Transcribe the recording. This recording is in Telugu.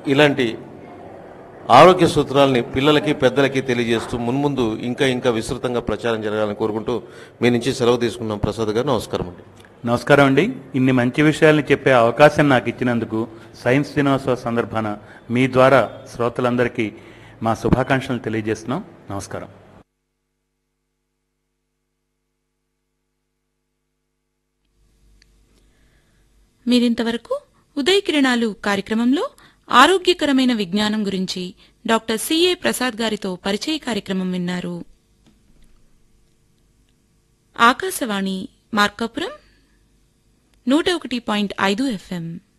ఇలాంటి ఆరోగ్య సూత్రాలని పిల్లలకి పెద్దలకి తెలియజేస్తూ మున్ముందు ఇంకా ఇంకా విస్తృతంగా ప్రచారం జరగాలని కోరుకుంటూ మీ నుంచి సెలవు తీసుకున్నాం ప్రసాద్ గారు నమస్కారం అండి నమస్కారం అండి ఇన్ని మంచి విషయాల్ని చెప్పే అవకాశం నాకు ఇచ్చినందుకు సైన్స్ దినోత్సవ సందర్భాన మీ ద్వారా శ్రోతలందరికీ మా శుభాకాంక్షలు తెలియజేస్తున్నాం నమస్కారం మీరింతవరకు ఉదయ కిరణాలు కార్యక్రమంలో ఆరోగ్యకరమైన విజ్ఞానం గురించి డాక్టర్ సిఏ ప్రసాద్ గారితో పరిచయ కార్యక్రమం విన్నారు ఆకాశవాణి మార్కాపురం నూట ఒకటి పాయింట్ ఐదు ఎఫ్ఎం